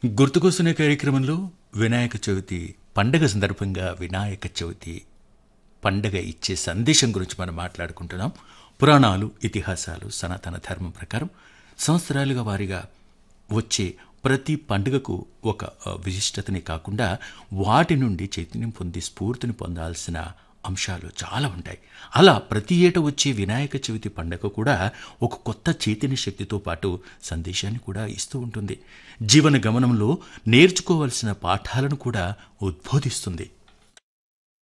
గుర్తుకొస్తున్న కార్యక్రమంలో వినాయక చవితి పండగ సందర్భంగా వినాయక చవితి పండగ ఇచ్చే సందేశం గురించి మనం మాట్లాడుకుంటున్నాం పురాణాలు ఇతిహాసాలు సనాతన ధర్మం ప్రకారం సంవత్సరాలుగా వారిగా వచ్చే ప్రతి పండుగకు ఒక ఆ, విశిష్టతనే కాకుండా వాటి నుండి చైతన్యం పొంది స్ఫూర్తిని పొందాల్సిన అంశాలు చాలా ఉంటాయి అలా ప్రతి ఏటా వచ్చే వినాయక చవితి పండగ కూడా ఒక కొత్త చైతన్య శక్తితో పాటు సందేశాన్ని కూడా ఇస్తూ ఉంటుంది జీవన గమనంలో నేర్చుకోవాల్సిన పాఠాలను కూడా ఉద్బోధిస్తుంది